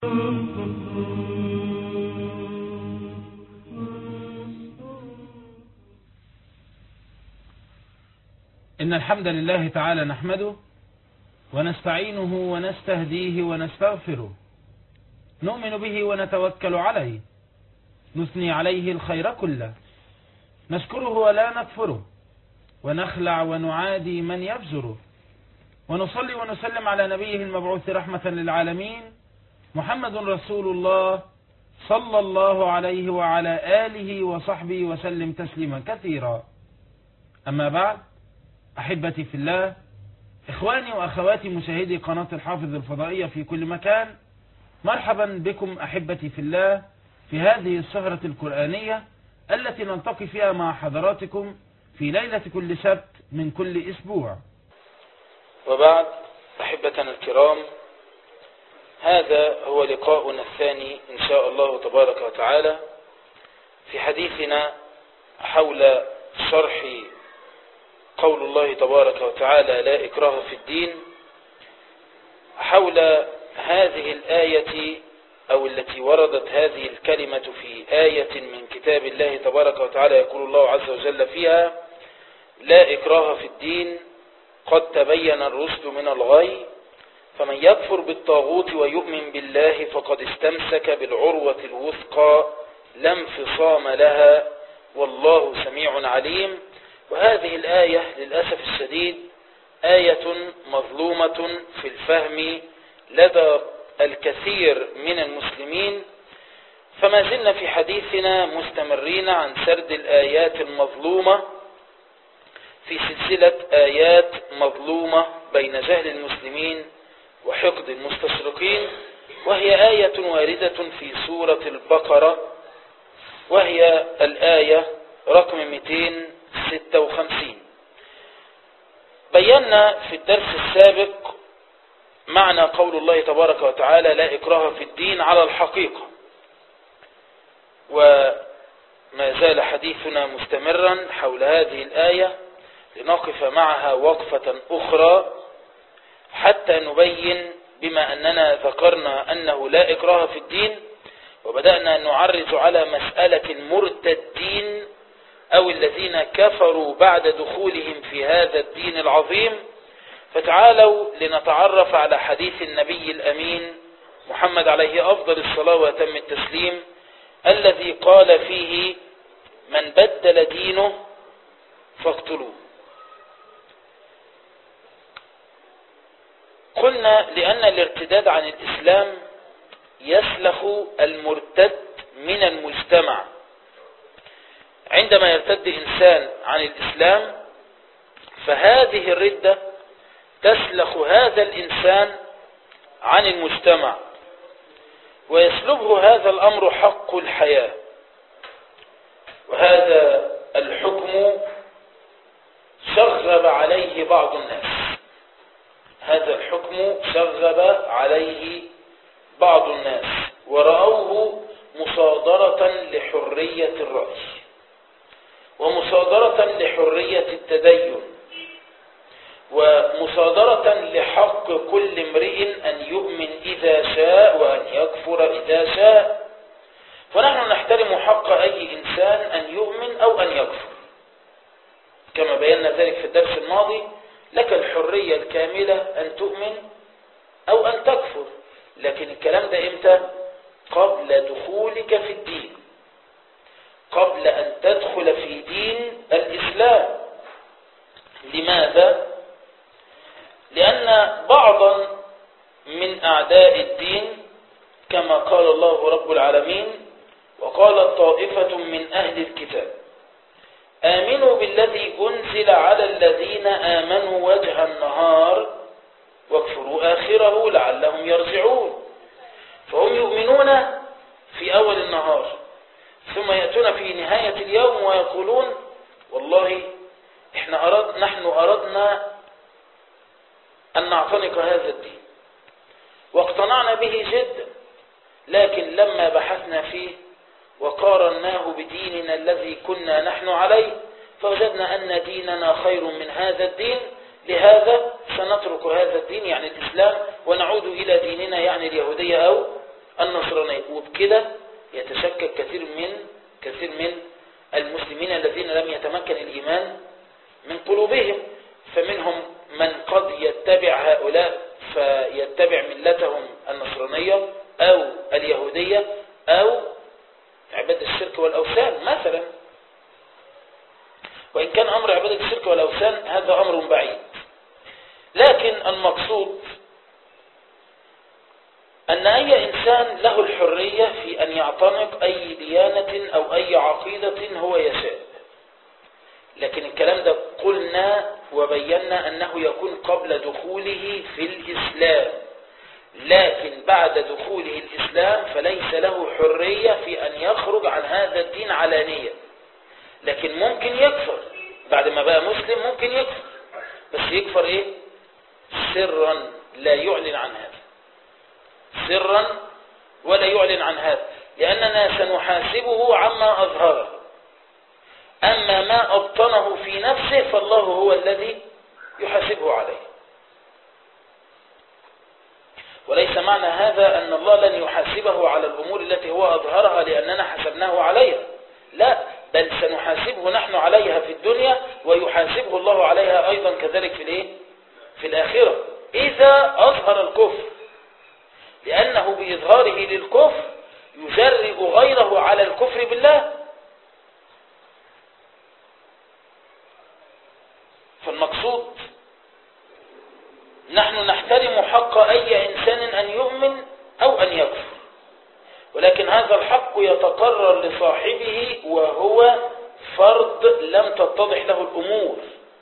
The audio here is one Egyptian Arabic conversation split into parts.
إن الحمد لله تعالى نحمده ونستعينه ونستهديه ونستغفره نؤمن به ونتوكل عليه نثني عليه الخير كله نشكره ولا نكفره ونخلع ونعادي من يفجره ونصلي ونسلم على نبيه المبعوث رحمة للعالمين محمد رسول الله صلى الله عليه وعلى آله وصحبه وسلم تسليما كثيرا أما بعد أحبتي في الله إخواني وأخواتي مشاهدي قناة الحافظ الفضائية في كل مكان مرحبا بكم أحبتي في الله في هذه السهرة القرآنية التي نلتقي فيها مع حضراتكم في ليلة كل سبت من كل أسبوع وبعد أحبتنا الكرام هذا هو لقاؤنا الثاني إن شاء الله تبارك وتعالى في حديثنا حول شرح قول الله تبارك وتعالى لا إكراه في الدين حول هذه الآية أو التي وردت هذه الكلمة في آية من كتاب الله تبارك وتعالى يقول الله عز وجل فيها لا إكراه في الدين قد تبين الرشد من الغي فمن يكفر بالطاغوت ويؤمن بالله فقد استمسك بالعروة الوثقى لا انفصام لها والله سميع عليم وهذه الآية للأسف الشديد آية مظلومة في الفهم لدى الكثير من المسلمين فما زلنا في حديثنا مستمرين عن سرد الآيات المظلومة في سلسلة آيات مظلومة بين جهل المسلمين وحقد المستشرقين وهي آية واردة في سورة البقرة وهي الآية رقم 256 بينا في الدرس السابق معنى قول الله تبارك وتعالى لا إكراه في الدين على الحقيقة وما زال حديثنا مستمرا حول هذه الآية لنقف معها وقفة أخرى حتى نبين بما أننا ذكرنا أنه لا إكراه في الدين وبدأنا نعرج على مسألة المرتدين أو الذين كفروا بعد دخولهم في هذا الدين العظيم فتعالوا لنتعرف على حديث النبي الأمين محمد عليه أفضل الصلاة وتم التسليم الذي قال فيه من بدل دينه فاقتلوه قلنا لأن الارتداد عن الإسلام يسلخ المرتد من المجتمع عندما يرتد إنسان عن الإسلام فهذه الردة تسلخ هذا الإنسان عن المجتمع ويسلبه هذا الأمر حق الحياة وهذا الحكم شغب عليه بعض الناس هذا الحكم شغب عليه بعض الناس ورأوه مصادرة لحرية الرأي ومصادرة لحرية التدين ومصادرة لحق كل امرئ أن يؤمن إذا شاء وأن يكفر إذا شاء فنحن نحترم حق أي إنسان أن يؤمن أو أن يكفر كما بينا ذلك في الدرس الماضي لك الحرية الكاملة أن تؤمن أو أن تكفر لكن الكلام ده إمتى قبل دخولك في الدين قبل أن تدخل في دين الإسلام لماذا؟ لأن بعضا من أعداء الدين كما قال الله رب العالمين وقال طائفة من أهل الكتاب آمنوا بالذي أنزل على الذين آمنوا وجه النهار واكفروا آخره لعلهم يرجعون فهم يؤمنون في أول النهار ثم يأتون في نهاية اليوم ويقولون والله احنا أرد نحن أردنا أن نعتنق هذا الدين واقتنعنا به جدا لكن لما بحثنا فيه وقارناه بديننا الذي كنا نحن عليه فوجدنا أن ديننا خير من هذا الدين لهذا سنترك هذا الدين يعني الإسلام ونعود إلى ديننا يعني اليهودية أو النصرانية وبكده يتشكك كثير من كثير من المسلمين الذين لم يتمكن الإيمان من قلوبهم فمنهم من قد يتبع هؤلاء فيتبع ملتهم النصرانية أو اليهودية أو عبادة الشرك والأوثان مثلا وإن كان أمر عبادة الشرك والأوثان هذا أمر بعيد لكن المقصود أن أي إنسان له الحرية في أن يعتنق أي ديانة أو أي عقيدة هو يشاء لكن الكلام ده قلنا وبينا أنه يكون قبل دخوله في الإسلام لكن بعد دخوله الإسلام فليس له حرية في أن يخرج عن هذا الدين علانية لكن ممكن يكفر بعد ما بقى مسلم ممكن يكفر بس يكفر ايه سرا لا يعلن عن هذا سرا ولا يعلن عن هذا لأننا سنحاسبه عما أظهره أما ما أبطنه في نفسه فالله هو الذي يحاسبه عليه وليس معنى هذا أن الله لن يحاسبه على الأمور التي هو أظهرها لأننا حسبناه عليها لا بل سنحاسبه نحن عليها في الدنيا ويحاسبه الله عليها أيضا كذلك في الإيه؟ في الآخرة إذا أظهر الكفر لأنه بإظهاره للكفر يجرئ غيره على الكفر بالله فالمقصود نحن نحترم حق أي إنسان أن يؤمن أو أن يكفر ولكن هذا الحق يتقرر لصاحبه وهو فرد لم تتضح له الأمور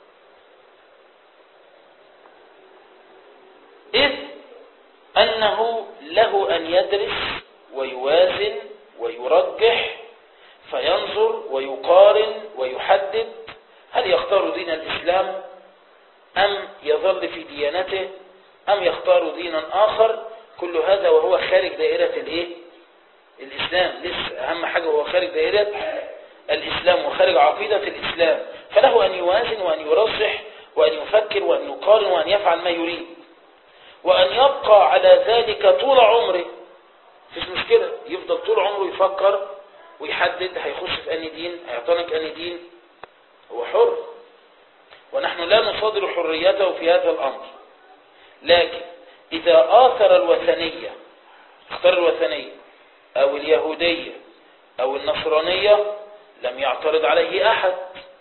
إذ أنه له أن يدرس ويوازن ويرجح فينظر ويقارن ويحدد هل يختار دين الإسلام أم يظل في ديانته أم يختار دينا آخر كل هذا وهو خارج دائرة الإيه؟ الإسلام لسه أهم حاجة هو خارج دائرة الإسلام وخارج عقيدة الإسلام فله أن يوازن وأن يرجح وأن يفكر وأن يقارن وأن يفعل ما يريد وأن يبقى على ذلك طول عمره مفيش مشكلة يفضل طول عمره يفكر ويحدد هيخش في أني دين هيعتنق أني دين هو حر ونحن لا نصادر حريته في هذا الأمر لكن إذا آثر الوثنية اختار الوثنية أو اليهودية أو النصرانية لم يعترض عليه أحد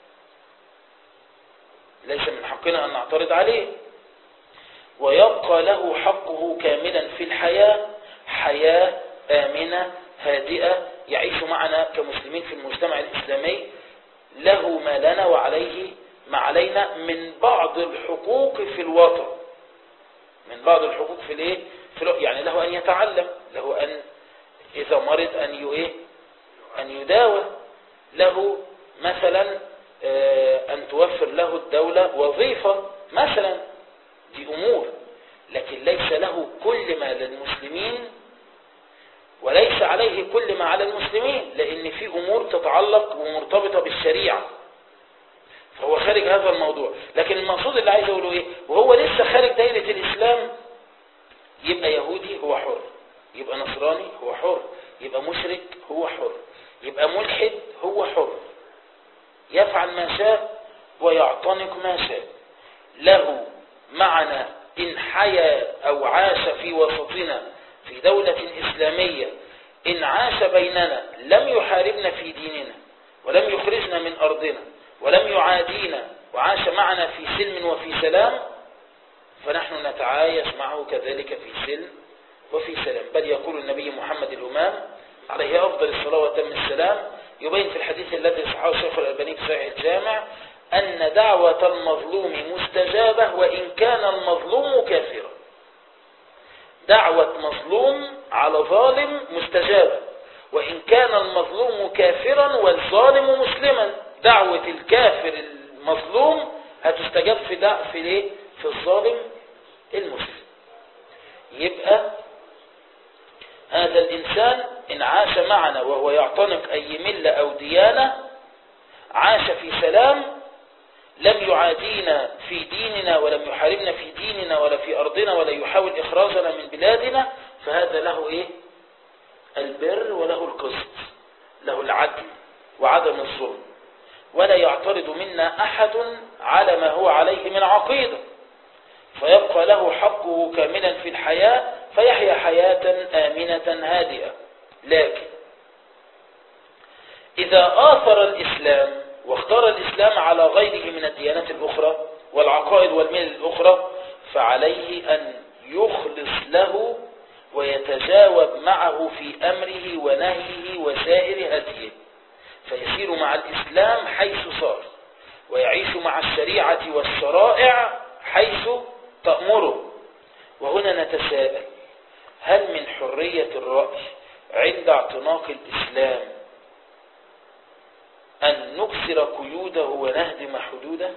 ليس من حقنا أن نعترض عليه ويبقى له حقه كاملا في الحياة حياة آمنة هادئة يعيش معنا كمسلمين في المجتمع الإسلامي له ما لنا وعليه ما علينا من بعض الحقوق في الوطن من بعض الحقوق في الايه في الو... يعني له ان يتعلم له ان اذا مرض ان ايه ان يداوى له مثلا ان توفر له الدولة وظيفة مثلا دي امور لكن ليس له كل ما للمسلمين وليس عليه كل ما على المسلمين لان في امور تتعلق ومرتبطة بالشريعة فهو خارج هذا الموضوع لكن المقصود اللي عايز اقوله ايه وهو لسه خارج دايرة الاسلام يبقى يهودي هو حر يبقى نصراني هو حر يبقى مشرك هو حر يبقى ملحد هو حر يفعل ما شاء ويعتنق ما شاء له معنى إن حيا أو عاش في وسطنا في دولة إسلامية إن عاش بيننا لم يحاربنا في ديننا ولم يخرجنا من أرضنا ولم يعادينا وعاش معنا في سلم وفي سلام فنحن نتعايش معه كذلك في سلم وفي سلام بل يقول النبي محمد الأمام عليه أفضل الصلاة وتم السلام يبين في الحديث الذي صححه الشيخ الألباني في صحيح الجامع أن دعوة المظلوم مستجابة وإن كان المظلوم كافرا دعوة مظلوم على ظالم مستجابة وإن كان المظلوم كافرا والظالم مسلما دعوة الكافر المظلوم هتستجاب في دع في ليه في الظالم المسلم يبقى هذا الإنسان إن عاش معنا وهو يعتنق أي ملة أو ديانة عاش في سلام لم يعادينا في ديننا ولم يحاربنا في ديننا ولا في أرضنا ولا يحاول إخراجنا من بلادنا فهذا له إيه البر وله القسط له العدل وعدم الظلم ولا يعترض منا أحد على ما هو عليه من عقيدة فيبقى له حقه كاملا في الحياة فيحيا حياة آمنة هادئة لكن إذا آثر الإسلام واختار الإسلام على غيره من الديانات الأخرى والعقائد والملل الأخرى فعليه أن يخلص له ويتجاوب معه في أمره ونهيه وسائر هديه فيسير مع الإسلام حيث صار ويعيش مع الشريعة والشرائع حيث تأمره وهنا نتساءل هل من حرية الرأي عند اعتناق الإسلام أن نكسر قيوده ونهدم حدوده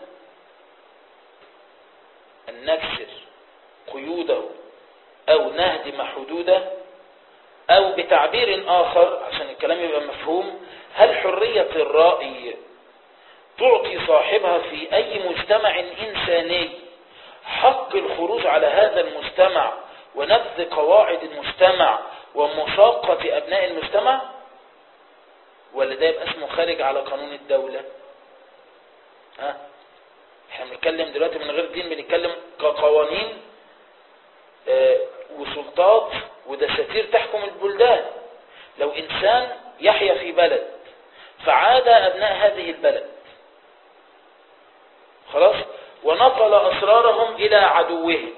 أن نكسر قيوده أو نهدم حدوده أو بتعبير آخر عشان الكلام يبقى مفهوم هل حرية الرأي تعطي صاحبها في أي مجتمع إنساني حق الخروج على هذا المجتمع ونبذ قواعد المجتمع ومشاقة أبناء المجتمع ولا ده يبقى اسمه خارج على قانون الدولة ها احنا بنتكلم دلوقتي من غير دين بنتكلم كقوانين اه وسلطات ودساتير تحكم البلدان لو انسان يحيا في بلد فعاد ابناء هذه البلد خلاص ونقل اسرارهم الى عدوهم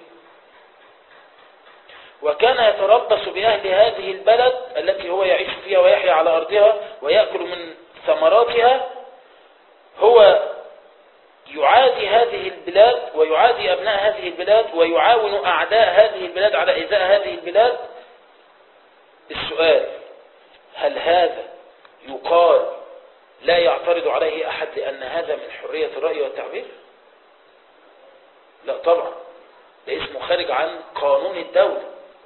وكان يتربص بأهل هذه البلد التي هو يعيش فيها ويحيا على أرضها ويأكل من ثمراتها هو يعادي هذه البلاد ويعادي أبناء هذه البلاد ويعاون أعداء هذه البلاد على إيذاء هذه البلاد السؤال هل هذا يقال لا يعترض عليه أحد لأن هذا من حرية الرأي والتعبير لا طبعا ده اسمه خارج عن قانون الدولة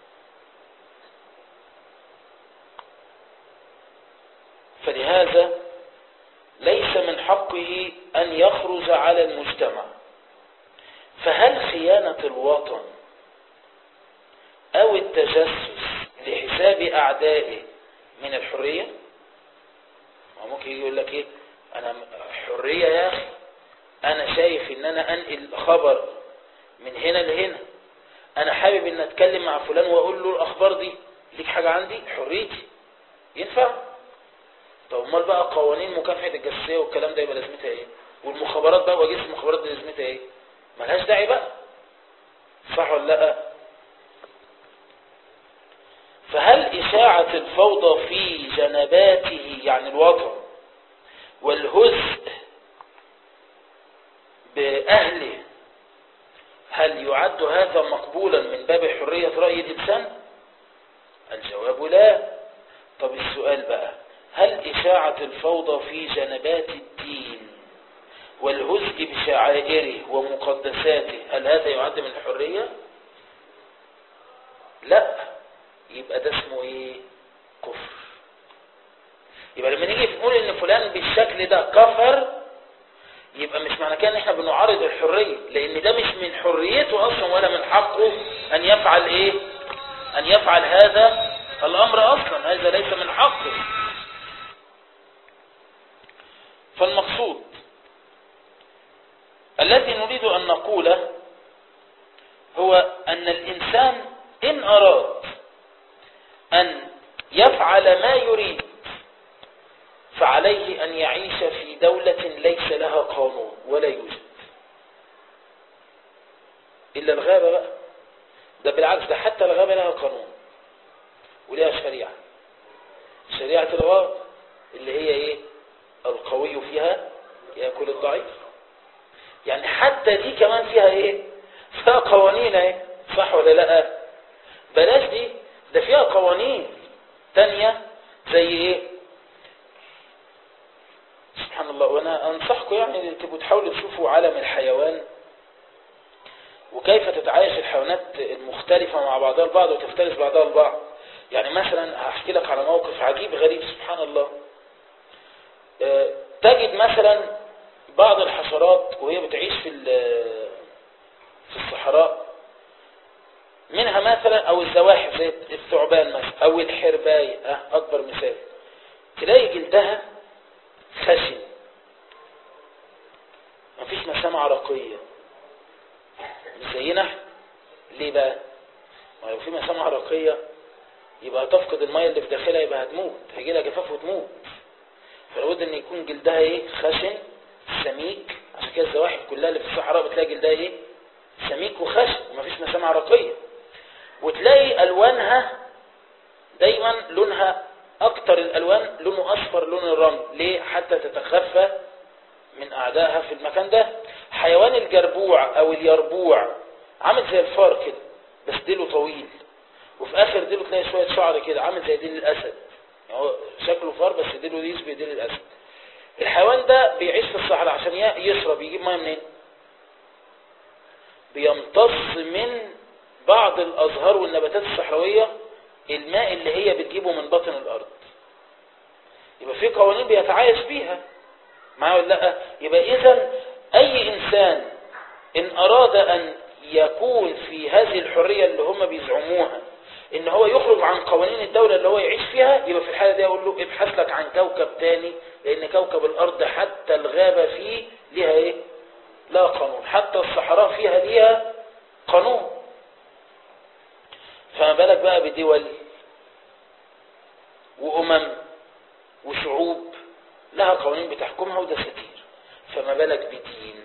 فلهذا ليس من حقه أن يخرج على المجتمع فهل خيانة الوطن أو التجسس لحساب أعدائه من الحرية ممكن يقول لك إيه أنا حرية يا أخي أنا شايف إن أنا أنقل خبر من هنا لهنا أنا حابب إن أتكلم مع فلان وأقول له الأخبار دي ليك حاجة عندي حريتي ينفع طب امال بقى قوانين مكافحه الجاسوسيه والكلام ده يبقى لازمتها ايه والمخابرات بقى واجهزه المخابرات دي لازمتها ايه ملهاش داعي بقى صح ولا لا فهل اشاعه الفوضى في جنباته يعني الوطن والهزء باهله هل يعد هذا مقبولا من باب حريه راي الانسان الجواب لا طب السؤال بقى هل إشاعة الفوضى في جنبات الدين والهزء بشعائره ومقدساته هل هذا يعد من الحرية لا يبقى ده اسمه ايه كفر يبقى لما نيجي نقول ان فلان بالشكل ده كفر يبقى مش معنى كده ان احنا بنعارض الحرية لان ده مش من حريته اصلا ولا من حقه ان يفعل ايه ان يفعل هذا الامر اصلا هذا ليس من حقه فالمقصود الذي نريد أن نقوله هو أن الإنسان إن أراد أن يفعل ما يريد فعليه أن يعيش في دولة ليس لها قانون ولا يوجد إلا الغابة بقى ده بالعكس ده حتى الغابة لها قانون ولها شريعة شريعة الغاب اللي هي ايه القوي فيها يأكل الضعيف يعني حتى دي كمان فيها ايه فيها قوانين ايه صح ولا لا بلاش دي ده فيها قوانين تانية زي ايه سبحان الله وانا انصحكم يعني تبقوا تحاولوا تشوفوا عالم الحيوان وكيف تتعايش الحيوانات المختلفة مع بعضها البعض وتفترس بعضها البعض يعني مثلا هحكي لك على موقف عجيب غريب سبحان الله تجد مثلا بعض الحشرات وهي بتعيش في في الصحراء منها مثلا او الزواحف زي الثعبان مثلا او الحرباية اه اكبر مثال تلاقي جلدها خشن مفيش مسام عرقية مش زينا احنا. ليه بقى ما لو في مسام عرقية يبقى تفقد المية اللي في داخلها يبقى هتموت هيجي لها جفاف وتموت فلابد ان يكون جلدها ايه خشن سميك عشان كده الزواحف كلها اللي في الصحراء بتلاقي جلدها ايه سميك وخشن ومفيش مسام عرقية وتلاقي الوانها دايما لونها اكتر الالوان لونه اصفر لون الرمل ليه حتى تتخفى من اعدائها في المكان ده حيوان الجربوع او اليربوع عامل زي الفار كده بس ديله طويل وفي اخر ديله تلاقي شوية شعر كده عامل زي ديل الاسد يعني هو شكله فار بس ديله دي يشبه ديل الاسد الحيوان ده بيعيش في الصحراء عشان يشرب يجيب ميه منين بيمتص من بعض الازهار والنباتات الصحراويه الماء اللي هي بتجيبه من باطن الارض يبقى في قوانين بيتعايش بيها معايا ولا لا يبقى اذا اي انسان ان اراد ان يكون في هذه الحريه اللي هم بيزعموها ان هو يخرج عن قوانين الدوله اللي هو يعيش فيها يبقى في الحاله دي اقول له ابحث لك عن كوكب تاني لان كوكب الارض حتى الغابه فيه ليها ايه لا قانون حتى الصحراء فيها ليها قانون فما بالك بقى بدول وامم وشعوب لها قوانين بتحكمها ودساتير فما بالك بدين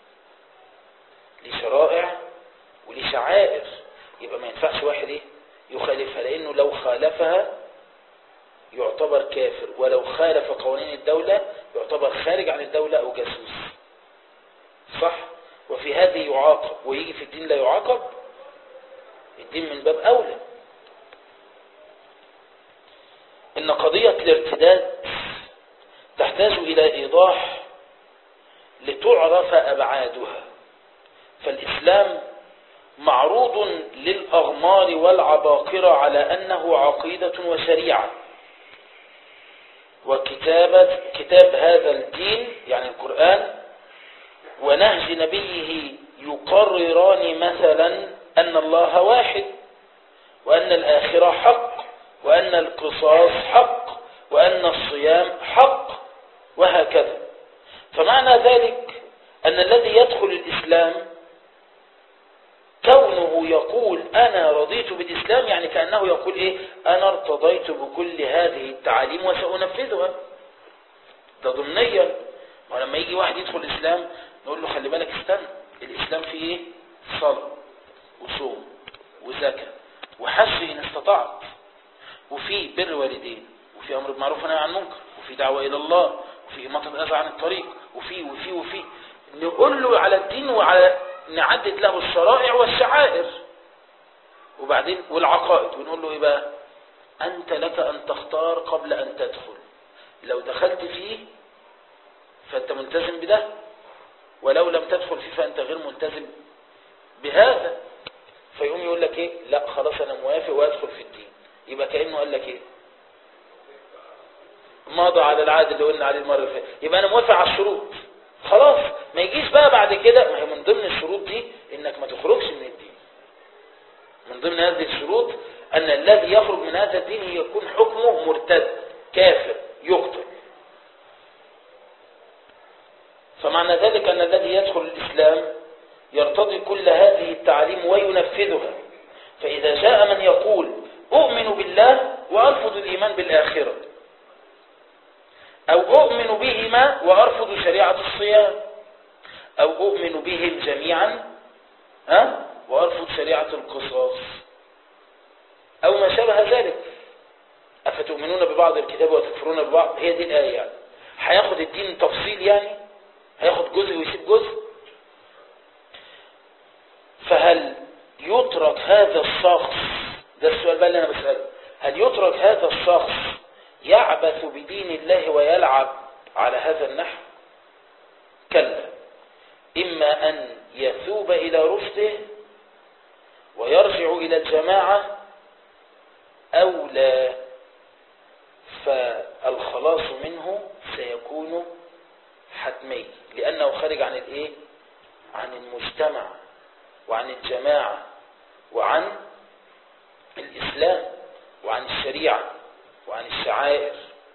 ليه شرائع وليه شعائر يبقى ما ينفعش واحد ايه يخالفها لانه لو خالفها يعتبر كافر ولو خالف قوانين الدولة يعتبر خارج عن الدولة او جاسوس صح وفي هذه يعاقب ويجي في الدين لا يعاقب الدين من باب اولى ان قضية الارتداد تحتاج الى ايضاح لتعرف ابعادها فالاسلام معروض للأغمار والعباقرة على أنه عقيدة وشريعة وكتابة كتاب هذا الدين يعني القرآن ونهج نبيه يقرران مثلا أن الله واحد وأن الآخرة حق وأن القصاص حق وأن الصيام حق وهكذا فمعنى ذلك أن الذي يدخل الإسلام كونه يقول أنا رضيت بالإسلام يعني كأنه يقول إيه أنا ارتضيت بكل هذه التعاليم وسأنفذها ده ضمنيا ولما يجي واحد يدخل الإسلام نقول له خلي بالك استنى الإسلام فيه إيه صلاة وصوم وزكاة وحج إن استطعت وفي بر والدين وفي أمر بالمعروف ونهي عن المنكر وفي دعوة إلى الله وفي إماطة الأذى عن الطريق وفي وفي وفي نقول له على الدين وعلى نعدد له الشرائع والشعائر وبعدين والعقائد ونقول له ايه بقى انت لك ان تختار قبل ان تدخل لو دخلت فيه فانت ملتزم بده ولو لم تدخل فيه فانت غير ملتزم بهذا فيقوم يقول لك ايه لا خلاص انا موافق وادخل في الدين يبقى كانه قال لك ايه ماضى على العهد اللي قلنا عليه المره اللي فاتت يبقى انا موافق على الشروط خلاص ما يجيش بقى بعد كده ما هي من ضمن الشروط دي انك ما تخرجش من الدين من ضمن هذه الشروط ان الذي يخرج من هذا الدين يكون حكمه مرتد كافر يقتل فمعنى ذلك ان الذي يدخل الاسلام يرتضي كل هذه التعاليم وينفذها فاذا جاء من يقول اؤمن بالله وارفض الايمان بالاخره أو أؤمن بهما وأرفض شريعة الصيام أو أؤمن بهم جميعا ها وأرفض شريعة القصاص أو ما شابه ذلك أفتؤمنون ببعض الكتاب وتكفرون ببعض هي دي الآية يعني هياخد الدين تفصيل يعني هياخد جزء ويسيب جزء فهل يترك هذا الشخص ده السؤال بقى اللي أنا بسأله هل يترك هذا الشخص يعبث بدين الله ويلعب على هذا النحو كلا إما أن يثوب إلى رشده ويرجع إلى الجماعة أو لا فالخلاص منه سيكون حتمي لأنه خارج عن الإيه؟ عن المجتمع وعن الجماعة وعن الإسلام وعن الشريعة وعن الشعائر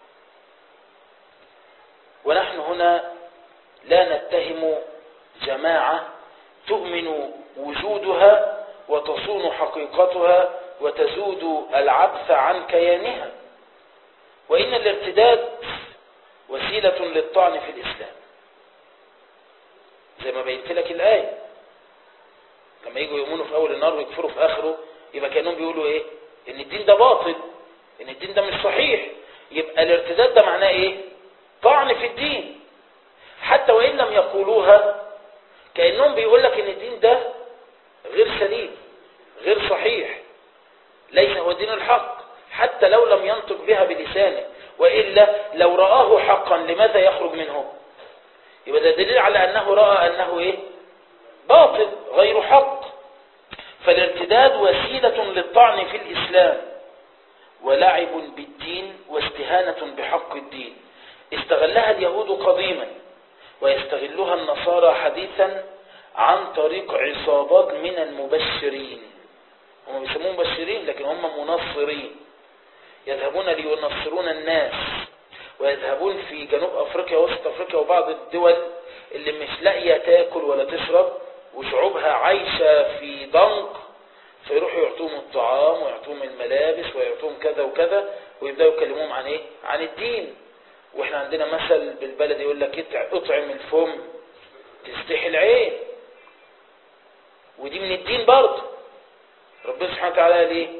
ونحن هنا لا نتهم جماعة تؤمن وجودها وتصون حقيقتها وتزود العبث عن كيانها وإن الارتداد وسيلة للطعن في الإسلام زي ما بينت لك الآية لما يجوا يؤمنوا في أول النار ويكفروا في آخره يبقى كأنهم بيقولوا إيه إن الدين ده باطل إن الدين ده مش صحيح يبقى الارتداد ده معناه إيه طعن في الدين حتى وإن لم يقولوها كأنهم بيقول لك إن الدين ده غير سليم غير صحيح ليس هو دين الحق حتى لو لم ينطق بها بلسانه وإلا لو رآه حقا لماذا يخرج منه يبقى ده دليل على أنه رأى أنه إيه باطل غير حق فالارتداد وسيلة للطعن في الإسلام ولعب بالدين واستهانة بحق الدين استغلها اليهود قديما ويستغلها النصارى حديثا عن طريق عصابات من المبشرين هم بيسموهم مبشرين لكن هم منصرين يذهبون لينصرون الناس ويذهبون في جنوب افريقيا وسط افريقيا وبعض الدول اللي مش لاقيه تاكل ولا تشرب وشعوبها عايشه في ضنك فيروحوا يعطوهم الطعام ويعطوهم الملابس ويعطوهم كذا وكذا ويبداوا يكلموهم عن ايه عن الدين واحنا عندنا مثل بالبلد يقول لك اطعم الفم تستحي العين ودي من الدين برضه ربنا سبحانه وتعالى قال ايه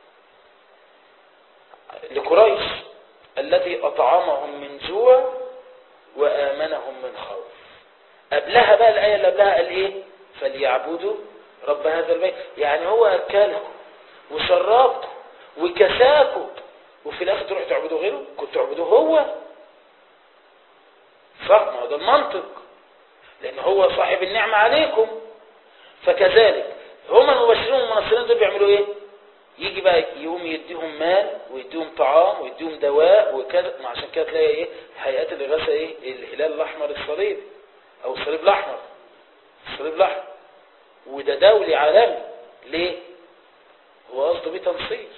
لقريش الذي أطعمهم من جوع وآمنهم من خوف قبلها بقى الآية اللي قبلها قال إيه فليعبدوا رب هذا البيت يعني هو أكلكم وشربكم وكساكم وفي الآخر تروح تعبدوا غيره كنت تعبدوه هو صح ما هو ده المنطق لأن هو صاحب النعمة عليكم فكذلك هم المبشرين والمنصرين دول بيعملوا ايه يجي بقى يقوم يديهم مال ويديهم طعام ويديهم دواء وكذا ما عشان كده تلاقي ايه هيئات الاغاثه ايه الهلال الاحمر الصليب او الصليب الاحمر الصليب الاحمر وده دولي عالمي ليه هو قصده بيه تنصير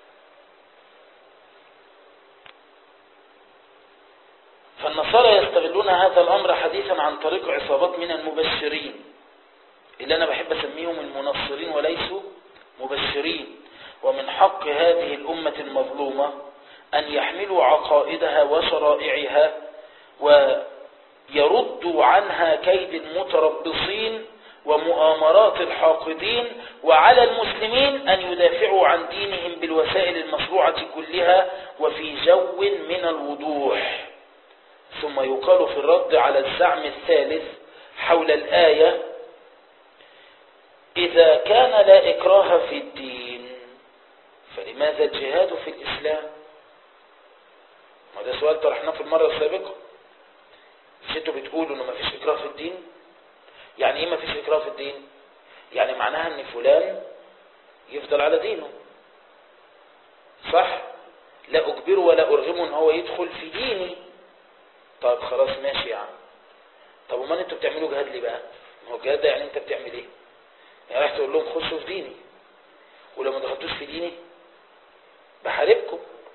فالنصارى يستغلون هذا الامر حديثا عن طريق عصابات من المبشرين اللي انا بحب اسميهم المنصرين وليسوا مبشرين ومن حق هذه الأمة المظلومة أن يحملوا عقائدها وشرائعها ويردوا عنها كيد المتربصين ومؤامرات الحاقدين وعلى المسلمين أن يدافعوا عن دينهم بالوسائل المشروعة كلها وفي جو من الوضوح ثم يقال في الرد على الزعم الثالث حول الآية إذا كان لا إكراه في الدين فلماذا الجهاد في الإسلام ما ده سؤال طرحناه في المرة السابقة مش انتوا بتقولوا انه ما فيش إكراه في الدين يعني ايه ما فيش إكراه في الدين يعني معناها ان فلان يفضل على دينه صح لا أجبره ولا أرغمه ان هو يدخل في ديني طب خلاص ماشي يا عم طب وما انتوا بتعملوا جهاد ليه بقى ما هو الجهاد ده يعني انت بتعمل ايه يعني راح تقول لهم خشوا في ديني ولو ما دخلتوش في ديني بحاربكم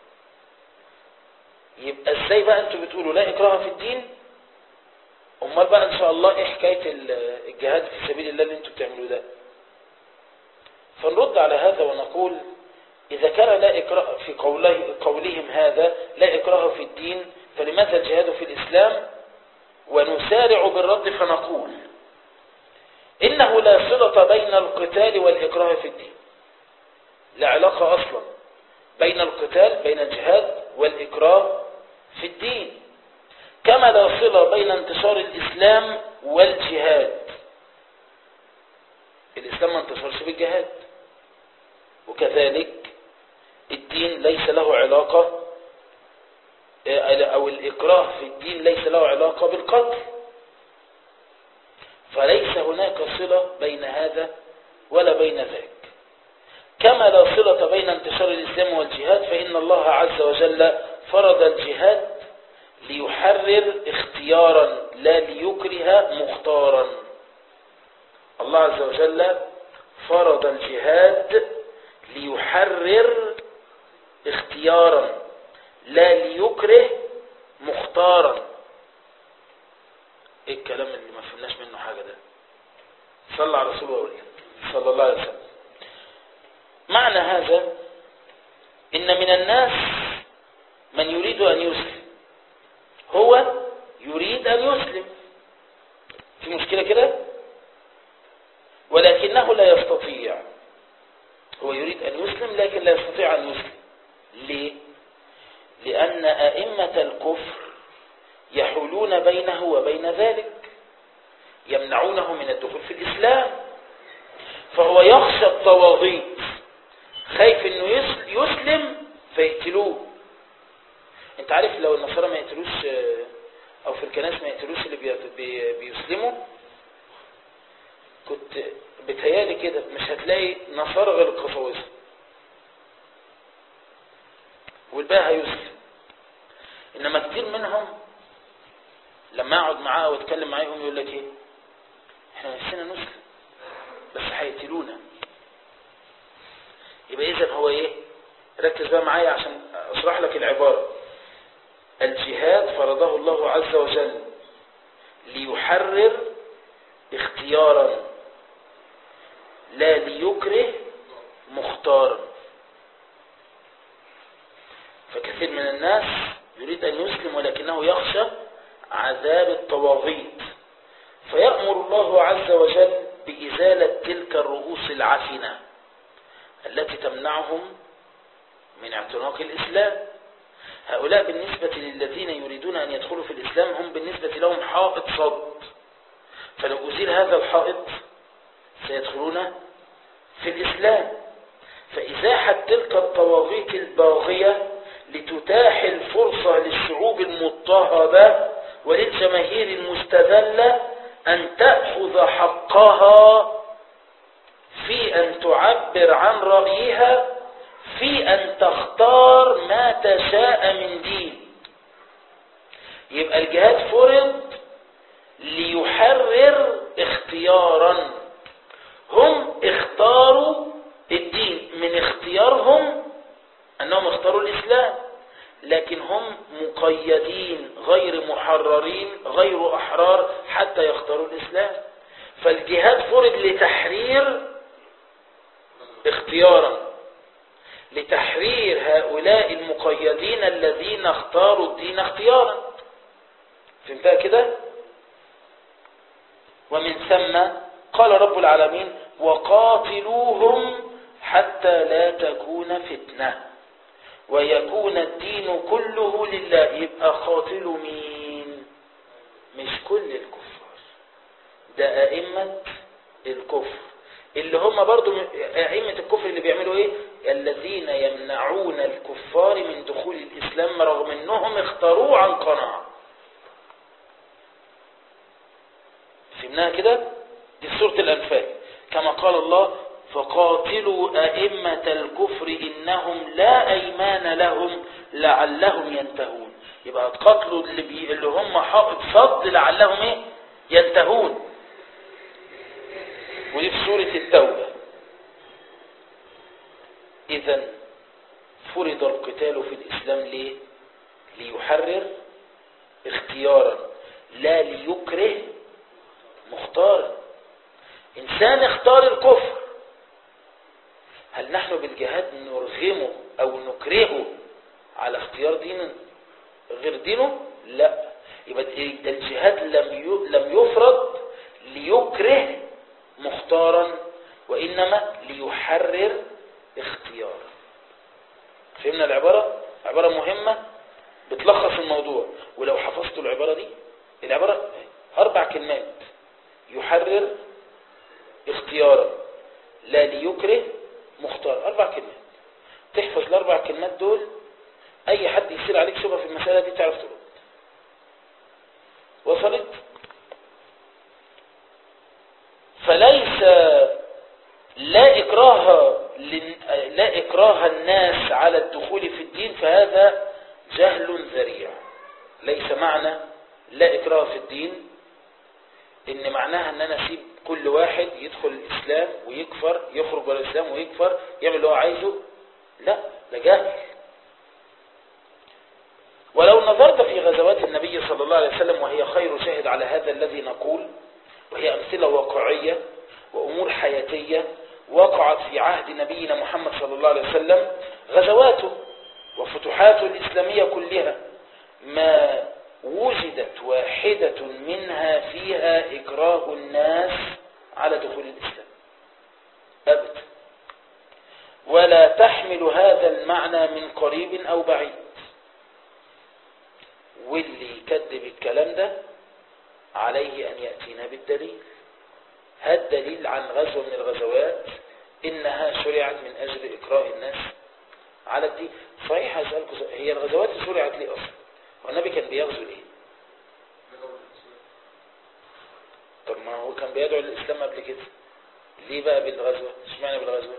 يبقى ازاي بقى انتوا بتقولوا لا اكراه في الدين امال بقى ان شاء الله ايه حكايه الجهاد في سبيل الله اللي انتوا بتعملوه ده فنرد على هذا ونقول اذا كان لا اكراه في قوله قولهم هذا لا اكراه في الدين فلماذا الجهاد في الاسلام ونسارع بالرد فنقول إنه لا صلة بين القتال والإكراه في الدين لا علاقة أصلا بين القتال بين الجهاد والإكراه في الدين كما لا صلة بين انتشار الإسلام والجهاد الإسلام ما انتشرش بالجهاد وكذلك الدين ليس له علاقة أو الإكراه في الدين ليس له علاقة بالقتل فليس هناك صلة بين هذا ولا بين ذاك كما لا صلة بين انتشار الإسلام والجهاد فإن الله عز وجل فرض الجهاد ليحرر اختيارا لا ليكره مختارا الله عز وجل فرض الجهاد ليحرر اختيارا لا ليكره مختارا ايه الكلام اللي ما فهمناش منه حاجة ده صلى على رسول الله صلى الله عليه وسلم معنى هذا ان من الناس من يريد ان يسلم هو يريد ان يسلم في مشكلة كده ولكنه لا يستطيع هو يريد ان يسلم لكن لا يستطيع ان يسلم ليه لان ائمة الكفر يحولون بينه وبين ذلك يمنعونه من الدخول في الإسلام فهو يخشى الطواغيت خايف انه يسلم فيقتلوه انت عارف لو النصارى ما يقتلوش او في الكنائس ما يقتلوش اللي بيسلموا كنت بتهيالي كده مش هتلاقي نصارى غير القساوسه والباقي هيسلم انما كتير منهم لما اقعد معاه واتكلم معاهم يقول لك ايه احنا نفسنا نسلم بس هيقتلونا يبقى اذا هو ايه ركز بقى معايا عشان اشرح لك العبارة الجهاد فرضه الله عز وجل ليحرر اختيارا لا ليكره مختارا فكثير من الناس يريد ان يسلم ولكنه يخشى عذاب الطواغيت فيأمر الله عز وجل بإزالة تلك الرؤوس العفنة التي تمنعهم من اعتناق الإسلام هؤلاء بالنسبة للذين يريدون أن يدخلوا في الإسلام هم بالنسبة لهم حائط صد فلو أزيل هذا الحائط سيدخلون في الإسلام فإزاحة تلك الطواغيت الباغية لتتاح الفرصة للشعوب المضطهدة وللجماهير المستذلة أن تأخذ حقها في أن تعبر عن رأيها في أن تختار ما تشاء من دين يبقى الجهاد فرض ليحرر اختيارا هم اختاروا الدين من اختيارهم أنهم اختاروا الإسلام لكن هم مقيدين غير محررين غير أحرار حتى يختاروا الإسلام فالجهاد فرض لتحرير اختيارا لتحرير هؤلاء المقيدين الذين اختاروا الدين اختيارا فهمتها كده ومن ثم قال رب العالمين وقاتلوهم حتى لا تكون فتنه ويكون الدين كله لله يبقى قاتلوا مين مش كل الكفار ده أئمة الكفر اللي هم برضو أئمة الكفر اللي بيعملوا ايه الذين يمنعون الكفار من دخول الإسلام رغم انهم اختاروه عن قناعة فهمناها كده دي سورة الأنفال كما قال الله فقاتلوا أئمة الكفر إنهم لا أيمان لهم لعلهم ينتهون يبقى تقاتلوا اللي, بي... اللي هم حائط صد لعلهم إيه؟ ينتهون ودي في سورة التوبة إذا فرض القتال في الإسلام ليه؟ ليحرر اختيارا لا ليكره مختارا إنسان اختار الكفر هل نحن بالجهاد نرغمه أو نكرهه على اختيار دين غير دينه لا يبقى ده الجهاد لم لم يفرض ليكره مختارا وإنما ليحرر اختيارا فهمنا العبارة عبارة مهمة بتلخص الموضوع ولو حفظتوا العبارة دي العبارة أربع كلمات يحرر اختيارا لا ليكره مختار أربع كلمات تحفظ الأربع كلمات دول أي حد يصير عليك شبهة في المسألة دي تعرف ترد وصلت فليس لا إكراه لا إكراه الناس على الدخول في الدين فهذا جهل ذريع ليس معنى لا إكراه في الدين إن معناها أن أنا أسيب كل واحد يدخل الإسلام ويكفر يخرج من الإسلام ويكفر يعمل اللي هو عايزه لا ده جهل ولو نظرت في غزوات النبي صلى الله عليه وسلم وهي خير شاهد على هذا الذي نقول وهي أمثلة واقعية وأمور حياتية وقعت في عهد نبينا محمد صلى الله عليه وسلم غزواته وفتوحاته الإسلامية كلها ما وجدت واحدة منها فيها إكراه الناس على دخول الإسلام أبدا ولا تحمل هذا المعنى من قريب أو بعيد واللي يكذب الكلام ده عليه أن يأتينا بالدليل هذا دليل عن غزوة من الغزوات إنها شرعت من أجل إكراه الناس على الدين صحيح هسألكم سؤال. هي الغزوات شرعت ليه أصلا والنبي كان بيغزو ليه طب ما هو كان بيدعو للإسلام قبل كده ليه بقى بالغزوة اشمعنى بالغزوة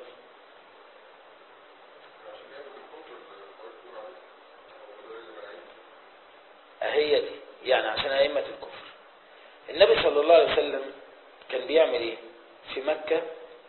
هي دي يعني عشان أئمة الكفر النبي صلى الله عليه وسلم كان بيعمل ايه في مكة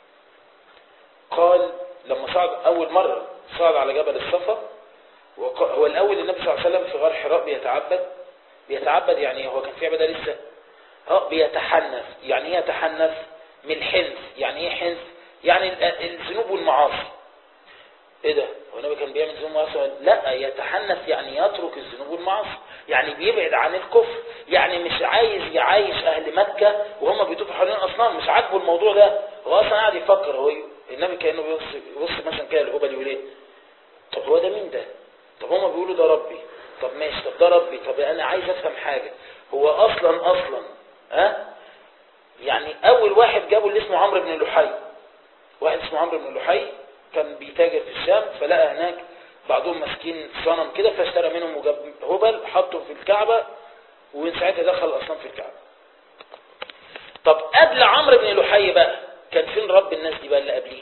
قال لما صعد أول مرة صعد على جبل الصفا هو الأول النبي صلى الله عليه وسلم في غار حراء بيتعبد بيتعبد يعني هو كان في عبادة لسه اه بيتحنث يعني ايه يتحنث من الحنث يعني ايه حنث يعني الذنوب والمعاصي ايه ده هو النبي كان بيعمل ذنوب ومعاصي لا يتحنث يعني يترك الذنوب والمعاصي يعني بيبعد عن الكفر يعني مش عايز يعايش اهل مكة وهم بيطوفوا حوالين الاصنام مش عاجبه الموضوع ده هو اصلا قاعد يفكر هو النبي كانه بيبص يبص مثلا كده الهبل يقول ايه طب هو ده مين ده طب هم بيقولوا ده ربي طب ماشي طب ده ربي طب انا عايز افهم حاجة هو اصلا اصلا ها يعني اول واحد جابوا اللي اسمه عمرو بن لحي واحد اسمه عمرو بن لحي كان بيتاجر في الشام فلقى هناك بعضهم ماسكين صنم كده فاشترى منهم وجاب هبل حطه في الكعبة ومن ساعتها دخل الاصنام في الكعبة طب قبل عمرو بن لحي بقى كان فين رب الناس دي بقى اللي قبليه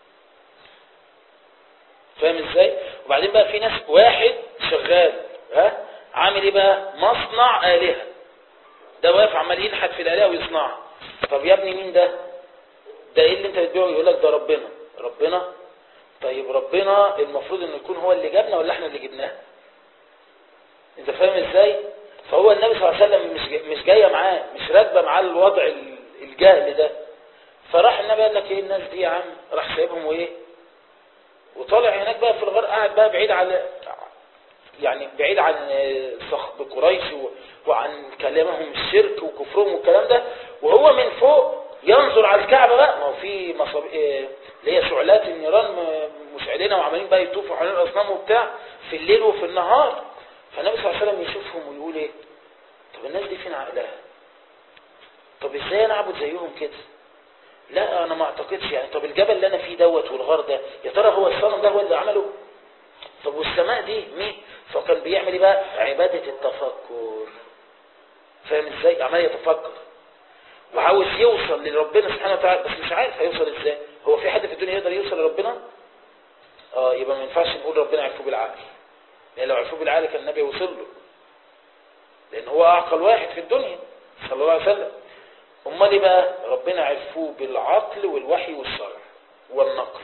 فاهم ازاي وبعدين بقى في ناس واحد شغال ها عامل ايه بقى مصنع آلهة ده واقف عمال ينحت في الآلهة ويصنعها طب يا ابني مين ده ده ايه اللي انت بتبيعه يقول لك ده ربنا ربنا طيب ربنا المفروض انه يكون هو اللي جابنا ولا احنا اللي جبناه انت فاهم ازاي فهو النبي صلى الله عليه وسلم مش مش جايه معاه مش راكبه معاه الوضع الجهل ده فراح النبي قال لك ايه الناس دي يا عم راح سايبهم وايه وطالع هناك بقى في الغار قاعد بقى بعيد على يعني بعيد عن صخب قريش وعن كلامهم الشرك وكفرهم والكلام ده وهو من فوق ينظر على الكعبة بقى ما هو في مصاب اللي هي شعلات النيران مشعلين وعمالين بقى يطوفوا حوالين الاصنام وبتاع في الليل وفي النهار فالنبي صلى الله عليه وسلم يشوفهم ويقول ايه طب الناس دي فين عقلها طب ازاي انا اعبد زيهم كده لا انا ما اعتقدش يعني طب الجبل اللي انا فيه دوت والغار ده يا ترى هو الصنم ده هو اللي عمله طب والسماء دي مين فكان بيعمل ايه بقى عبادة التفكر فاهم ازاي عمال يتفكر وعاوز يوصل لربنا سبحانه وتعالى بس مش عارف هيوصل ازاي هو في حد في الدنيا يقدر يوصل لربنا اه يبقى ما ينفعش نقول ربنا عرفوه بالعقل لان لو عرفوه بالعقل كان النبي وصل له لان هو اعقل واحد في الدنيا صلى الله عليه وسلم امال بقى ربنا عرفوه بالعقل والوحي والشرع والنقل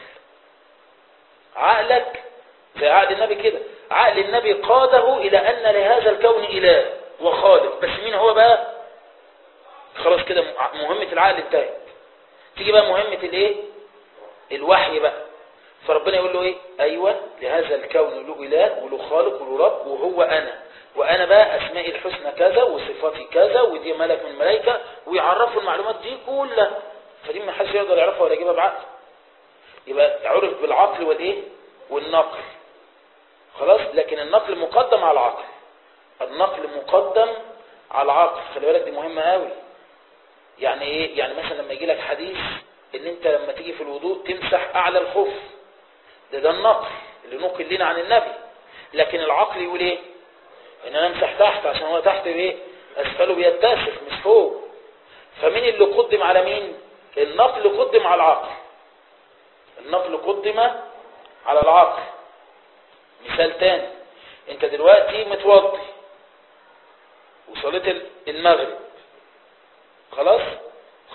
عقلك زي عقل النبي كده عقل النبي قاده الى ان لهذا الكون اله وخالق بس مين هو بقى خلاص كده مهمة العقل انتهت تيجي بقى مهمة الايه الوحي بقى فربنا يقول له ايه ايوه لهذا الكون له اله وله خالق وله رب وهو انا وانا بقى اسمائي الحسنى كذا وصفاتي كذا ودي ملك من الملائكه ويعرفوا المعلومات دي كلها فدي ما حدش يقدر يعرفها ولا يجيبها بعقل يبقى عرف بالعقل والايه والنقل خلاص لكن النقل مقدم على العقل النقل مقدم على العقل خلي بالك دي مهمه قوي يعني ايه يعني مثلا لما يجي لك حديث ان انت لما تيجي في الوضوء تمسح اعلى الخف ده ده النقل اللي نقل لنا عن النبي لكن العقل يقول ايه ان انا امسح تحت عشان هو تحت ايه اسفله بيتسف مش فوق فمين اللي قدم على مين النقل قدم على العقل النقل قدم على العقل مثال تاني انت دلوقتي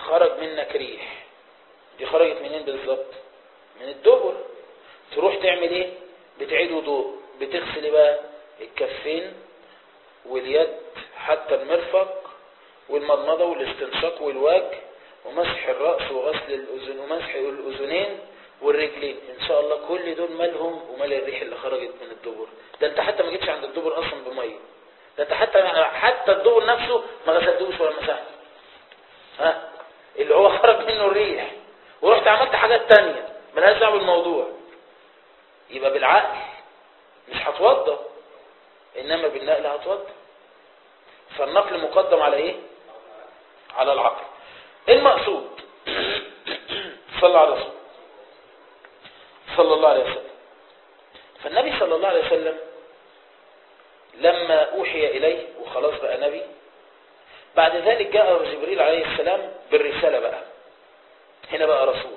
خرج منك ريح دي خرجت منين بالظبط من الدبر تروح تعمل ايه بتعيد وضوء بتغسل بقى الكفين واليد حتى المرفق والمضمضة والاستنشاق والوجه ومسح الرأس وغسل الأذن ومسح الأذنين والرجلين إن شاء الله كل دول مالهم ومال الريح اللي خرجت من الدبر ده أنت حتى ما جيتش عند الدبر أصلا بمية ده أنت حتى حتى الدبر نفسه ما غسلتوش ولا مسحته ها اللي هو خرج منه الريح ورحت عملت حاجات تانية ملهاش دعوه بالموضوع يبقى بالعقل مش هتوضى انما بالنقل هتوضى فالنقل مقدم على ايه على العقل المقصود صلى على رسول صلى الله عليه وسلم فالنبي صلى الله عليه وسلم لما أوحي إليه وخلاص بقى نبي بعد ذلك جاء جبريل عليه السلام بالرسالة بقى هنا بقى رسول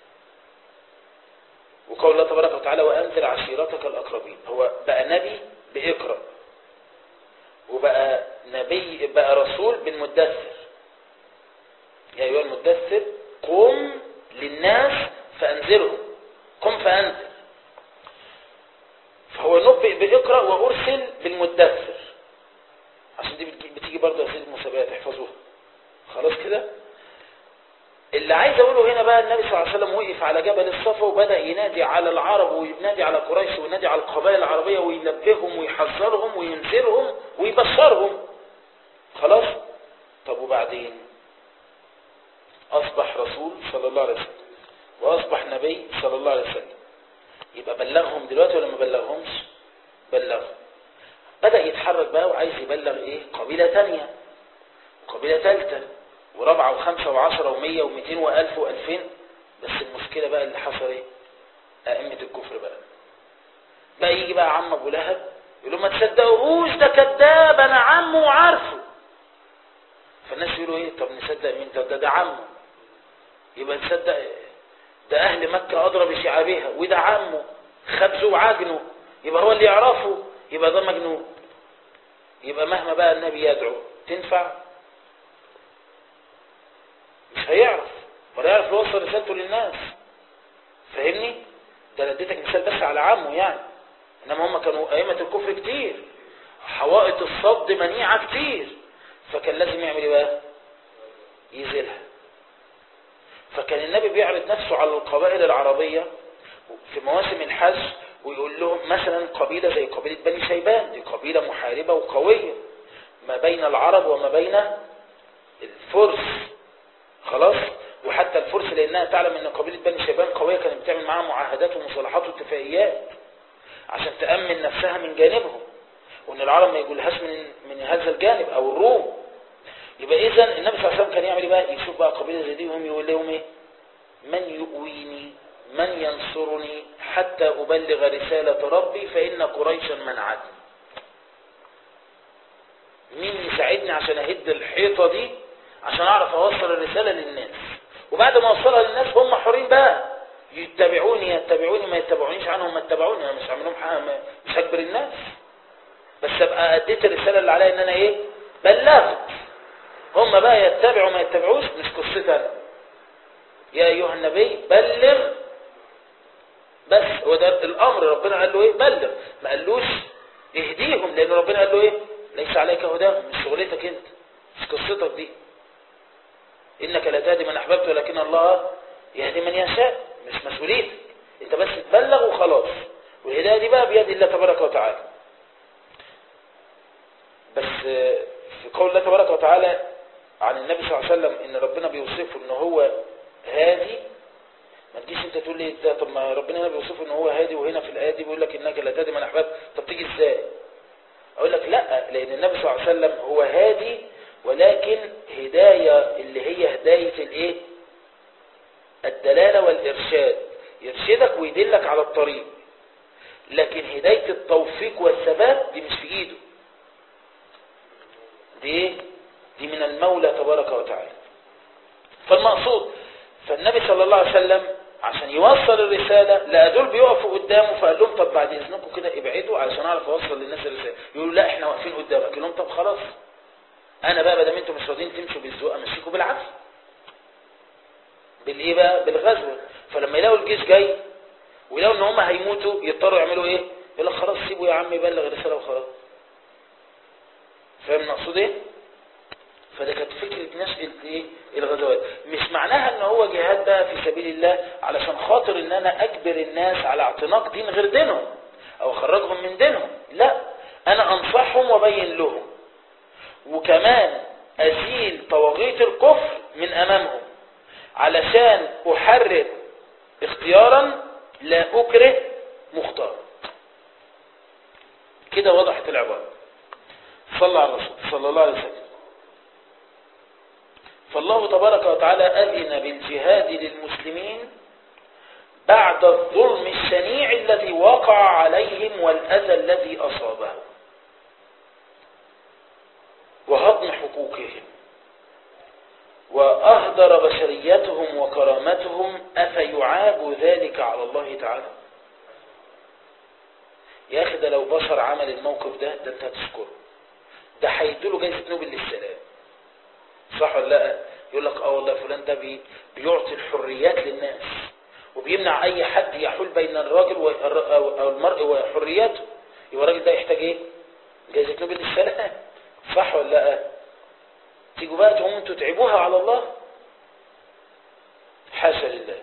وقول الله تبارك وتعالى وأنزل عشيرتك الأقربين هو بقى نبي بإقرأ وبقى نبي بقى رسول بالمدثر يا أيها المدثر قم للناس فأنذرهم قم فأنذر فهو نبئ بإقرأ وأرسل بالمدثر عشان دي بتيجي برضه أسئلة المسابقات احفظوها خلاص كده اللي عايز اقوله هنا بقى النبي صلى الله عليه وسلم وقف على جبل الصفا وبدأ ينادي على العرب وينادي على قريش وينادي على القبائل العربية وينبههم ويحذرهم وينذرهم ويبشرهم خلاص طب وبعدين أصبح رسول صلى الله عليه وسلم وأصبح نبي صلى الله عليه وسلم يبقى بلغهم دلوقتي ولا ما بلغهمش بلغهم بدأ يتحرك بقى وعايز يبلغ ايه قبيلة تانية وقبيلة ثالثة ورابعة وخمسة وعشرة ومية ومئتين وألف وألفين بس المشكلة بقى اللي حصل ايه أئمة الكفر بقى بقى يجي بقى عم أبو لهب يقول له ما تصدقوهوش ده كذاب أنا عمه وعارفه فالناس يقولوا ايه طب نصدق مين طب ده ده عمه يبقى نصدق ده أهل مكة أضرب بشعابها وده عمه خبزه وعجنه يبقى هو اللي يعرفه يبقى ده مجنون يبقى مهما بقى النبي يدعو تنفع مش هيعرف ولا يعرف يوصل رسالته للناس فاهمني ده انا اديتك مثال بس على عمه يعني انما هم كانوا ائمه الكفر كتير حوائط الصد منيعه كتير فكان لازم يعمل ايه بقى يزيلها فكان النبي بيعرض نفسه على القبائل العربيه في مواسم الحج ويقول لهم مثلا قبيله زي قبيله بني شيبان دي قبيله محاربه وقويه ما بين العرب وما بين الفرس خلاص وحتى الفرس لانها تعلم ان قبيله بني شيبان قويه كانت بتعمل معاها معاهدات ومصالحات واتفاقيات عشان تامن نفسها من جانبهم وان العرب ما يقولهاش من من هذا الجانب او الروم يبقى اذا النبي صلى الله عليه وسلم كان يعمل ايه بقى يشوف بقى قبيله زي دي وهم يقول لهم ايه من يؤويني من ينصرني حتى ابلغ رساله ربي فان قريشا منعتني مين يساعدني عشان اهد الحيطه دي عشان اعرف اوصل الرسالة للناس وبعد ما اوصلها للناس هم حرين بقى يتبعوني يتبعوني ما يتبعونيش عنهم ما يتبعوني انا مش هعمل لهم حاجه مش هجبر الناس بس ابقى اديت الرساله اللي عليا ان انا ايه بلغت هم بقى يتبعوا ما يتبعوش مش قصتي انا يا ايها النبي بلغ بس هو ده الامر ربنا قال له ايه بلغ ما قالوش اهديهم لان ربنا قال له ايه ليس عليك هداهم مش شغلتك انت مش قصتك دي إنك لا تهدي من أحببت ولكن الله يهدي من يشاء مش مسؤوليتك أنت بس تبلغ وخلاص والهداية دي بقى بيد الله تبارك وتعالى بس في قول الله تبارك وتعالى عن النبي صلى الله عليه وسلم إن ربنا بيوصفه إن هو هادي ما تجيش انت تقول لي ده طب ما ربنا هنا بيوصفه ان هو هادي وهنا في الايه دي بيقول لك انك لا تهدي من احببت طب تيجي ازاي اقول لك لا لان النبي صلى الله عليه وسلم هو هادي ولكن هداية اللي هي هداية الايه الدلالة والإرشاد يرشدك ويدلك على الطريق لكن هداية التوفيق والثبات دي مش في ايده دي دي من المولى تبارك وتعالى فالمقصود فالنبي صلى الله عليه وسلم عشان يوصل الرسالة لا دول بيقفوا قدامه فقال لهم طب بعد اذنكم كده ابعدوا علشان اعرف اوصل للناس الرسالة يقولوا لا احنا واقفين قدامك يقول لهم طب خلاص انا بقى بدل انتم مش راضيين تمشوا بالذوق امشيكم بالعكس بالايه بقى بالغزو فلما يلاقوا الجيش جاي ويلاقوا ان هم هيموتوا يضطروا يعملوا ايه يقول لك خلاص سيبوا يا عم يبلغ الرساله وخلاص فاهم المقصود ايه فده كانت فكره نشأة ايه الغزوات مش معناها ان هو جهاد بقى في سبيل الله علشان خاطر ان انا اجبر الناس على اعتناق دين غير دينهم او اخرجهم من دينهم لا انا انصحهم وابين لهم وكمان ازيل طواغيت الكفر من امامهم علشان احرر اختيارا لا اكره مختار كده وضحت العبارة صلى على الرسول صلى الله عليه وسلم فالله تبارك وتعالى أذن بالجهاد للمسلمين بعد الظلم الشنيع الذي وقع عليهم والأذى الذي أصابهم وهضم حقوقهم وأهدر بشريتهم وكرامتهم أفيعاب ذلك على الله تعالى يا أخي ده لو بشر عمل الموقف ده ده أنت هتشكره ده هيديله جايزة نوبل للسلام صح ولا لا يقول لك اه والله فلان ده بي بيعطي الحريات للناس وبيمنع اي حد يحول بين الراجل او المرء وحريته يبقى الراجل ده يحتاج ايه جايزة نوبل للسلام صح ولا لا تيجوا بقى تقوموا انتوا تعبوها على الله حاشا لله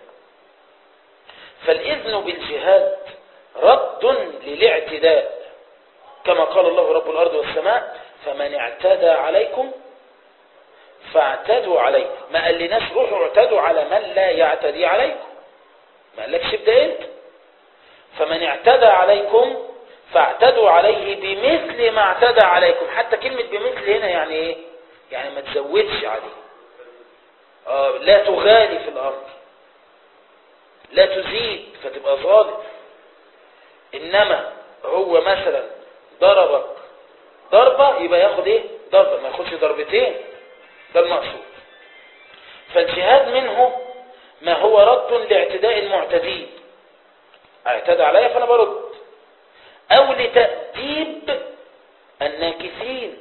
فالاذن بالجهاد رد للاعتداء كما قال الله رب الارض والسماء فمن اعتدى عليكم فاعتدوا عليه ما قال لناس روحوا اعتدوا على من لا يعتدي عليكم ما قالكش ابدا انت فمن اعتدى عليكم فاعتدوا عليه بمثل ما اعتدى عليكم حتى كلمة بمثل هنا يعني ايه يعني ما تزودش عليه آه لا تغالي في الامر لا تزيد فتبقى ظالم انما هو مثلا ضربك ضربة يبقى ياخد ايه ضربة ما ياخدش ضربتين ده المقصود فالجهاد منه ما هو رد لاعتداء المعتدين اعتدى عليا فانا برد او لتأديب الناكثين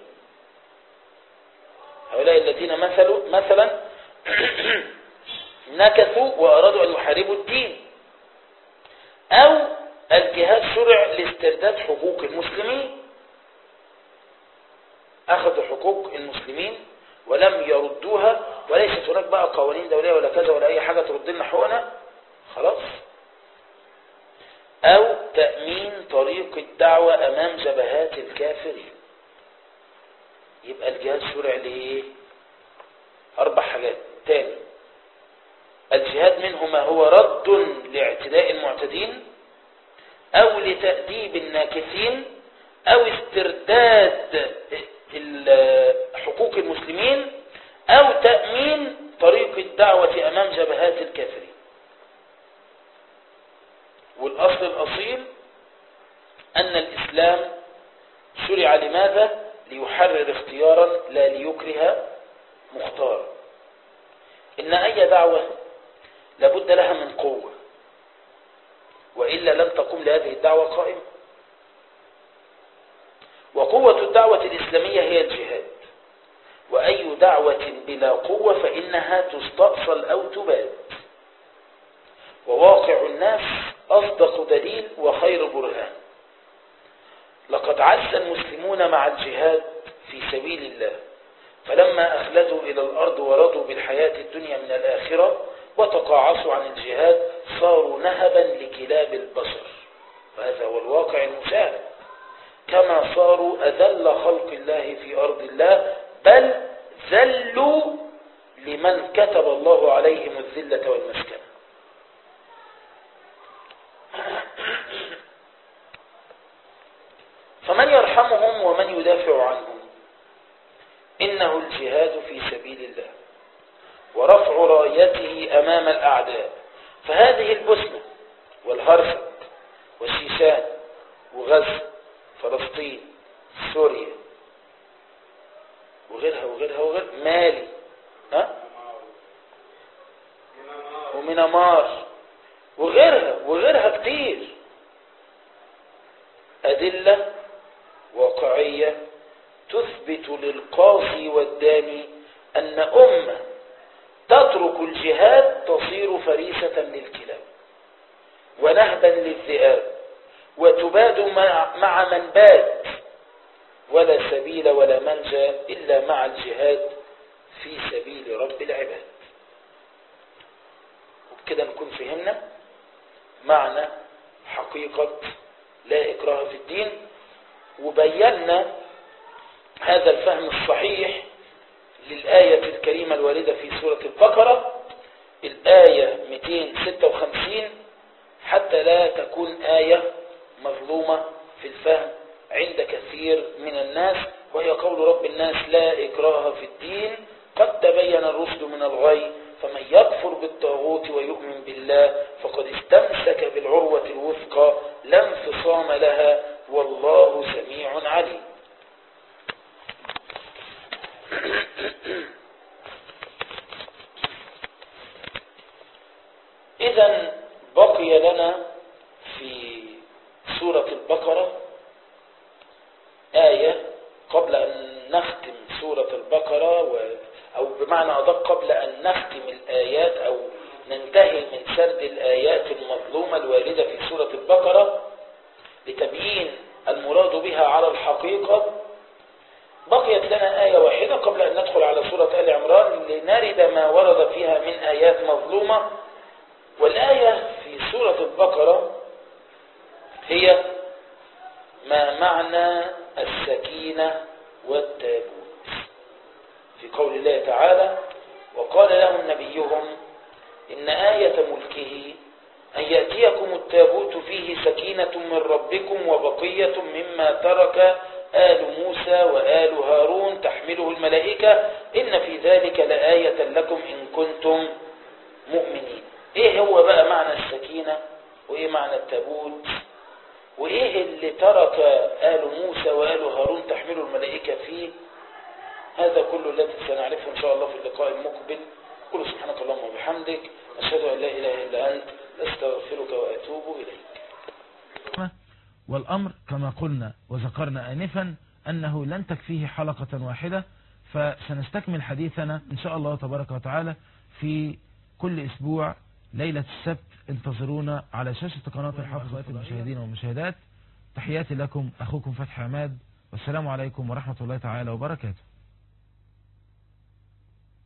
هؤلاء الذين مثلوا مثلا نكثوا وارادوا ان يحاربوا الدين او الجهاد شرع لاسترداد حقوق المسلمين اخذوا حقوق المسلمين ولم يردوها وليست هناك بقى قوانين دولية ولا كذا ولا اي حاجة ترد لنا حقوقنا خلاص او تأمين طريق الدعوة امام جبهات الكافرين يبقى الجهاد شرع ليه اربع حاجات تاني الجهاد منه ما هو رد لاعتداء المعتدين او لتأديب الناكثين او استرداد حقوق المسلمين او تأمين طريق الدعوة امام جبهات الكافرين والاصل الاصيل ان الاسلام شرع لماذا ليحرر اختيارا لا ليكره مختارا ان اي دعوة لابد لها من قوة وإلا لن تقوم لهذه الدعوة قائمة وقوة الدعوة الإسلامية هي الجهاد وأي دعوة بلا قوة فإنها تستأصل أو تباد وواقع الناس أصدق دليل وخير برهان لقد عز المسلمون مع الجهاد في سبيل الله فلما أخلدوا إلى الأرض ورضوا بالحياة الدنيا من الآخرة وتقاعسوا عن الجهاد صاروا نهبا لكلاب البشر وهذا هو الواقع المشاهد كما صاروا أذل خلق الله في أرض الله بل ذلوا لمن كتب الله عليهم الذلة والمسكنة فمن يرحمهم ومن يدافع عنهم إنه الجهاد في سبيل الله ورفع رايته أمام الأعداء فهذه البوسنة والهرسك والشيشان وغزة فلسطين سوريا وغيرها وغيرها وغيرها مالي ها ومنمار وغيرها وغيرها كتير أدلة واقعية تثبت للقاصي والداني أن أمة تترك الجهاد تصير فريسة للكلاب ونهبا للذئاب وتباد مع, مع من باد ولا سبيل ولا منجى إلا مع الجهاد في سبيل رب العباد وبكده نكون فهمنا معنى حقيقة لا إكراه في الدين وبينا هذا الفهم الصحيح للآية الكريمة الواردة في سورة البقرة الآية 256 حتى لا تكون آية مظلومة في الفهم عند كثير من الناس وهي قول رب الناس لا إكراه في الدين قد تبين الرشد من الغي فمن يكفر بالطاغوت ويؤمن بالله فقد استمسك بالعروة الوثقى لا انفصام لها والله سميع عليم إذا بقي لنا في سورة البقرة آية قبل أن نختم سورة البقرة و... أو بمعنى أدق قبل أن نختم الآيات أو ننتهي من سرد الآيات المظلومة الواردة في سورة البقرة لتبيين المراد بها على الحقيقة بقيت لنا آية واحدة قبل أن ندخل على سورة آل عمران لنرد ما ورد فيها من آيات مظلومة والآية في سورة البقرة هي ما معنى السكينة والتابوت في قول الله تعالى وقال لهم نبيهم إن آية ملكه أن يأتيكم التابوت فيه سكينة من ربكم وبقية مما ترك آل موسى وآل هارون تحمله الملائكة إن في ذلك لآية لكم إن كنتم مؤمنين إيه هو بقى معنى السكينة وإيه معنى التابوت وإيه اللي ترك آل موسى وآل هارون تحمله الملائكة فيه هذا كله الذي سنعرفه إن شاء الله في اللقاء المقبل قل سبحانك اللهم وبحمدك أشهد أن لا إله إلا أنت أستغفرك وأتوب إليك والأمر كما قلنا وذكرنا آنفا أنه لن تكفيه حلقة واحدة فسنستكمل حديثنا إن شاء الله تبارك وتعالى في كل أسبوع ليلة السبت انتظرونا على شاشة قناة الحافظ المشاهدين والمشاهدات تحياتي لكم أخوكم فتح عماد والسلام عليكم ورحمة الله تعالى وبركاته